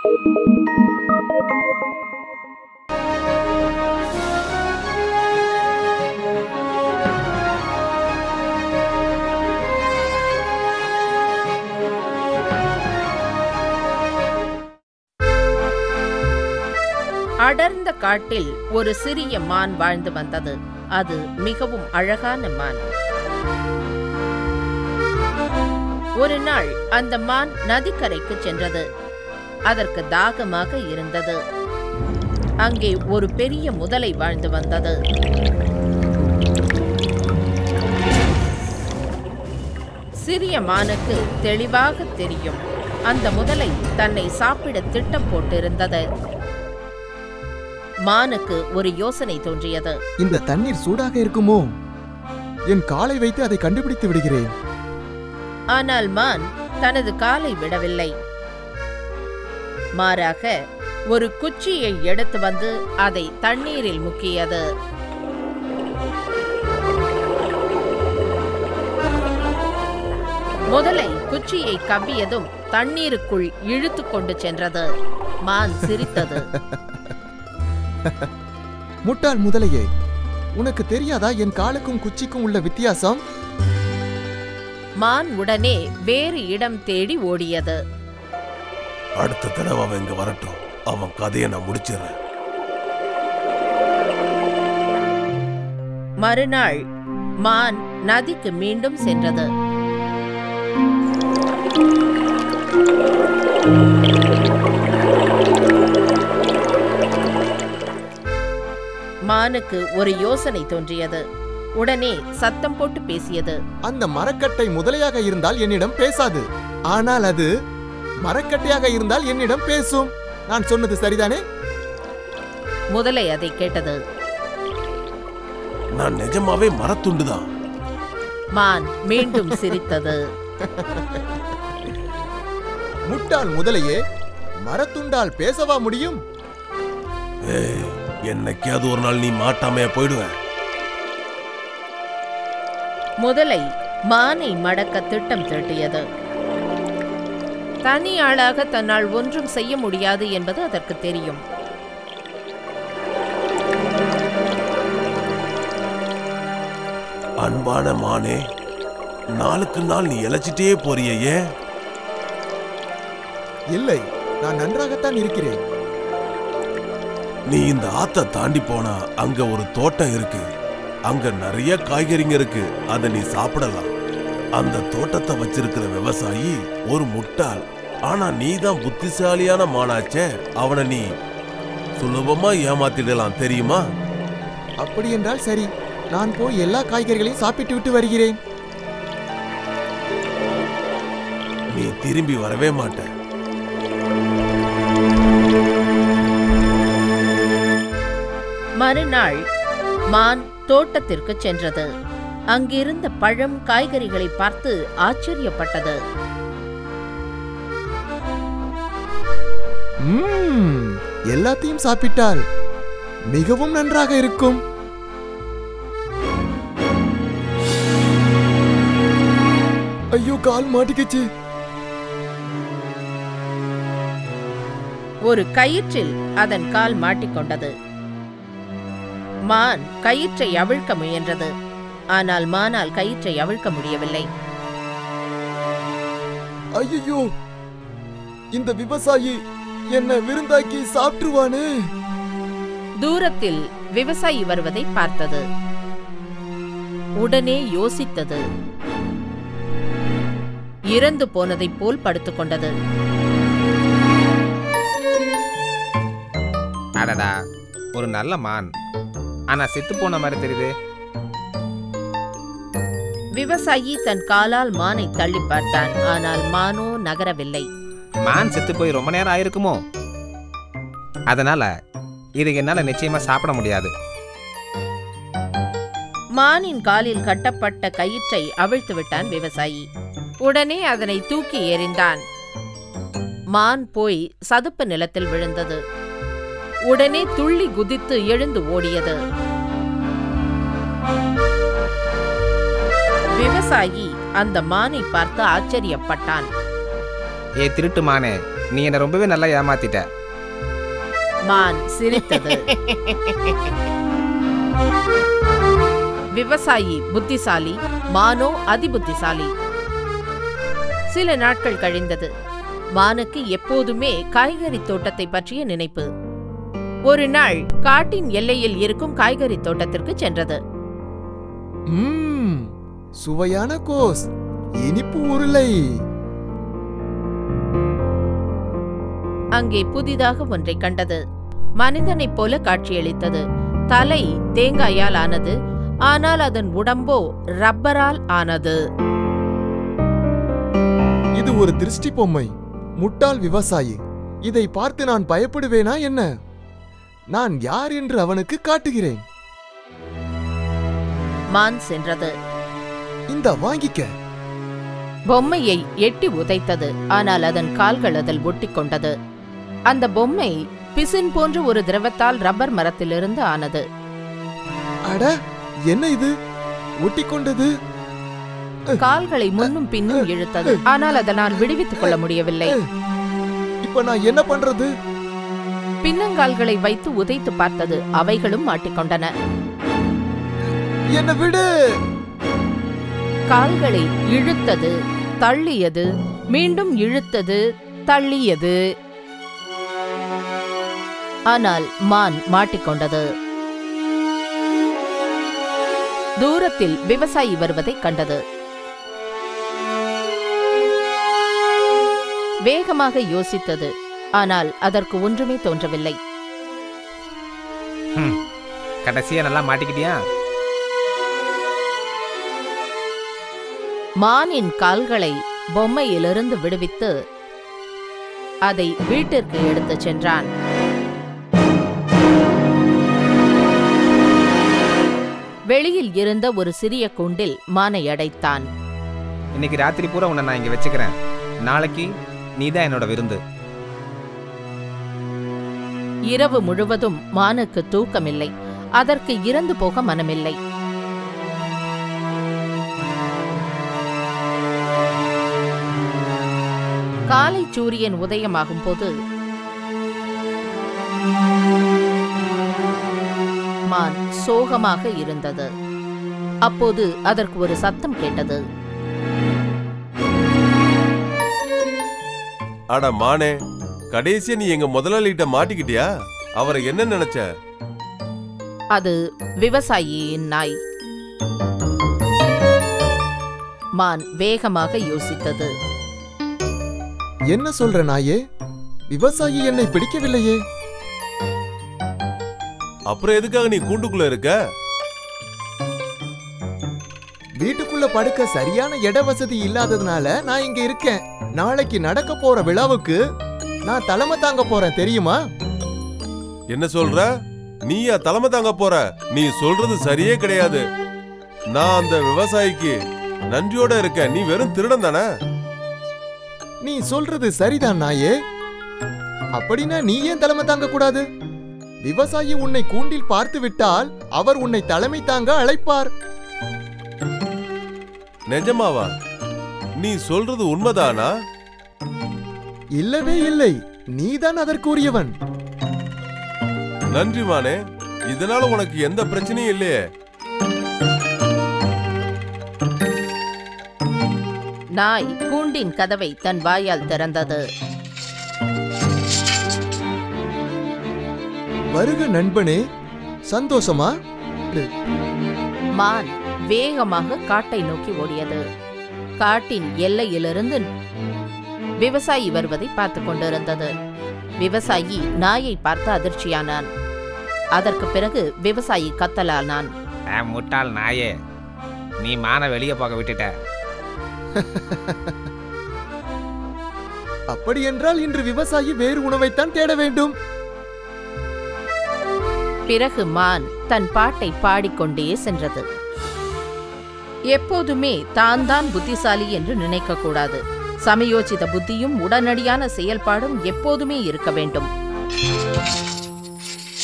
அடர்ந்த காட்டில் ஒரு சிறிய மான் வாழ்ந்து வந்தது அது மிகவும் அழகான மான் ஒரு நாள் அந்த மான் நதிக்கரைக்கு சென்றது அதற்கு தாகமாக இருந்தது அங்கே ஒரு பெரிய முதலை வாழ்ந்து வந்தது சிறிய மானுக்கு தெளிவாக தெரியும் அந்த முதலை தன்னை சாப்பிட திட்டம் போட்டிருந்தது மானுக்கு ஒரு யோசனை தோன்றியது இந்த தண்ணீர் சூடாக இருக்குமோ என் காலை வைத்து அதை கண்டுபிடித்து விடுகிறேன் ஆனால் மான் தனது காலை விடவில்லை மாறாக ஒரு குச்சியை எடுத்து வந்து அதை தண்ணீரில் முக்கியது முதலை குச்சியை கவ்வியதும் தண்ணீருக்குள் இழுத்து கொண்டு சென்றது மான் சிரித்தது முட்டாள் முதலையே உனக்கு தெரியாதா என் காலுக்கும் குச்சிக்கும் உள்ள வித்தியாசம் மான் உடனே வேறு இடம் தேடி ஓடியது அடுத்த தடவை அவன் இங்க வரட்டும் அவன் கதையை நான் முடிச்சிடுறேன் மறுநாள் மான் நதிக்கு மீண்டும் சென்றது மானுக்கு ஒரு யோசனை தோன்றியது உடனே சத்தம் போட்டு பேசியது அந்த மரக்கட்டை முதலையாக இருந்தால் என்னிடம் பேசாது ஆனால் அது மரக்கட்டையாக இருந்தால் என்னிடம் பேசும் நான் சொன்னது சரிதானே முதலை அதை கேட்டது நான் நிஜமாவே மரத்துண்டுதான் மான் மீண்டும் சிரித்தது முட்டாள் முதலையே மரத்துண்டால் பேசவா முடியும் ஏய் என்னைக்காவது ஒரு நாள் நீ மாட்டாமையா போயிடுவ முதலை மானை மடக்க திட்டம் தீட்டியது தனி ஆளாக தன்னால் ஒன்றும் செய்ய முடியாது என்பது அதற்கு தெரியும் அன்பான மானே நாளுக்கு நாள் நீ இழைச்சிட்டே போறியே ஏன் இல்லை நான் நன்றாகத்தான் இருக்கிறேன் நீ இந்த ஆத்த தாண்டி போனா அங்க ஒரு தோட்டம் இருக்கு அங்க நிறைய காய்கறிங்க இருக்கு அதை நீ சாப்பிடலாம் அந்த தோட்டத்தை வச்சிருக்கிற விவசாயி ஒரு முட்டாள் ஆனா நீ தான் புத்திசாலியான மானாச்சே அவனை நீ சுலபமா ஏமாத்திடலாம் தெரியுமா அப்படி என்றால் சரி நான் போய் எல்லா காய்கறிகளையும் சாப்பிட்டு விட்டு வருகிறேன் நீ திரும்பி வரவே மாட்ட மறுநாள் மான் தோட்டத்திற்கு சென்றது அங்கிருந்த பழம் காய்கறிகளை பார்த்து ஆச்சரியப்பட்டது ம்ம், எல்லாத்தையும் சாப்பிட்டால் மிகவும் நன்றாக இருக்கும் ஐயோ கால் மாட்டிக்கிச்சு ஒரு கயிற்றில் அதன் கால் மாட்டிக்கொண்டது மான் கயிற்றை அவிழ்க்க முயன்றது ஆனால் மானால் கயிற்றை அவிழ்க்க முடியவில்லை ஐயோ இந்த விவசாயி என்ன விருந்தாக்கி சாப்பிட்டுருவானே தூரத்தில் விவசாயி வருவதை பார்த்தது உடனே யோசித்தது இறந்து போனதைப் போல் படுத்துக்கொண்டது அடடா ஒரு நல்ல மான் ஆனா செத்து போன மாதிரி தெரியுது விவசாயி தன் காலால் மானை தள்ளி பார்த்தான் ஆனால் மானோ நகரவில்லை மான் செத்து போய் ரொம்ப நேரம் ஆயிருக்குமோ அதனால இது என்னால நிச்சயமா சாப்பிட முடியாது மானின் காலில் கட்டப்பட்ட கயிற்றை அவிழ்த்து விட்டான் விவசாயி உடனே அதனை தூக்கி எறிந்தான் மான் போய் சதுப்பு நிலத்தில் விழுந்தது உடனே துள்ளி குதித்து எழுந்து ஓடியது விவசாயி அந்த மானை பார்த்து ஆச்சரியப்பட்டான் ஏ திருட்டு மானே நீ என்னை ரொம்பவே நல்லா ஏமாத்திட்ட மான் சிரித்தது விவசாயி புத்திசாலி மானோ அதிபுத்திசாலி சில நாட்கள் கழிந்தது மானுக்கு எப்போதுமே காய்கறி தோட்டத்தை பற்றிய நினைப்பு ஒரு நாள் காட்டின் எல்லையில் இருக்கும் காய்கறி தோட்டத்திற்கு சென்றது ம்ம், சுவையான கோஸ் இனிப்பு உருளை அங்கே புதிதாக ஒன்றை கண்டது மனிதனைப் போல காட்சியளித்தது தலை தேங்காயால் ஆனது ஆனால் அதன் உடம்போ ரப்பரால் ஆனது இது ஒரு திருஷ்டி பொம்மை முட்டாள் விவசாயி இதை பார்த்து நான் பயப்படுவேனா என்ன நான் யார் என்று அவனுக்கு காட்டுகிறேன் மான் சென்றது இந்த வாங்கிக்க பொம்மையை எட்டி உதைத்தது ஆனால் அதன் கால்கள் அதில் ஒட்டிக்கொண்டது அந்த பொம்மை பிசின் போன்ற ஒரு திரவத்தால் ரப்பர் மரத்திலிருந்து ஆனது அட என்ன இது ஒட்டிக்கொண்டது கால்களை முன்னும் பின்னும் இழுத்தது ஆனால் அதனால் விடுவித்துக் கொள்ள முடியவில்லை இப்ப நான் என்ன பண்றது பின்னங்கால்களை வைத்து உதைத்து பார்த்தது அவைகளும் மாட்டிக்கொண்டன என்ன விடு கால்களை இழுத்தது தள்ளியது மீண்டும் இழுத்தது தள்ளியது ஆனால் மான் மாட்டிக்கொண்டது தூரத்தில் விவசாயி வருவதைக் கண்டது வேகமாக யோசித்தது ஆனால் அதற்கு ஒன்றுமே தோன்றவில்லை ம் கடைசியா நல்லா மாட்டிக்கிட்டியா மானின் கால்களை பொம்மையிலிருந்து விடுவித்து அதை வீட்டிற்கு எடுத்துச் சென்றான் வெளியில் இருந்த ஒரு சிறிய குண்டில் மானை அடைத்தான் இன்னைக்கு ராத்திரி பூரா உன்னை நான் இங்க வச்சுக்கிறேன் நாளைக்கு நீ தான் என்னோட விருந்து இரவு முழுவதும் மானுக்கு தூக்கமில்லை அதற்கு இறந்து போக மனமில்லை காலை சூரியன் உதயமாகும் போது மான் சோகமாக இருந்தது அப்போது அதற்கு ஒரு சத்தம் கேட்டது அட மானே கடைசியா நீ எங்க முதலாளிகிட்ட மாட்டிக்கிட்டியா அவரை என்ன நினைச்ச அது விவசாயியின் நாய் மான் வேகமாக யோசித்தது என்ன சொல்ற நாயே விவசாயி என்னை பிடிக்கவில்லையே அப்புறம் எதுக்காக நீ கூண்டுக்குள்ள இருக்க வீட்டுக்குள்ள படுக்க சரியான இட வசதி இல்லாததுனால நான் இங்க இருக்கேன் நாளைக்கு நடக்க போற விழாவுக்கு நான் தலைமை தாங்க போறேன் தெரியுமா என்ன சொல்ற நீயா தலைமை தாங்க போற நீ சொல்றது சரியே கிடையாது நான் அந்த விவசாயிக்கு நன்றியோட இருக்க நீ வெறும் திருடன் தானே நீ சொல்றது சரிதான் நாயே அப்படின்னா நீ ஏன் தலைமை தாங்க கூடாது விவசாயி உன்னை கூண்டில் பார்த்து விட்டால் அவர் உன்னை தலைமை தாங்க அழைப்பார் நிஜமாவா நீ சொல்றது உண்மைதானா இல்லவே இல்லை நீதான் அதற்குரியவன் நன்றி மானே இதனால உனக்கு எந்த பிரச்சனையும் இல்லையே நாய் கூண்டின் கதவை தன் வாயால் திறந்தது வருக நண்பனே சந்தோஷமா மான் வேகமாக காட்டை நோக்கி ஓடியது காட்டின் எல்லையிலிருந்து விவசாயி வருவதை பார்த்து கொண்டிருந்தது விவசாயி நாயை பார்த்து அதிர்ச்சியானான் அதற்கு பிறகு விவசாயி கத்தலானான் ஆ முட்டாள் நாயே நீ மான வெளியே போக விட்டுட்ட அப்படியென்றால் இன்று விவசாயி வேறு உணவைத்தான் தேட வேண்டும் பிறகு மான் தன் பாட்டை பாடிக்கொண்டே சென்றது எப்போதுமே தான் தான் புத்திசாலி என்று நினைக்கக்கூடாது சமயோசித புத்தியும் உடனடியான செயல்பாடும் எப்போதுமே இருக்க வேண்டும்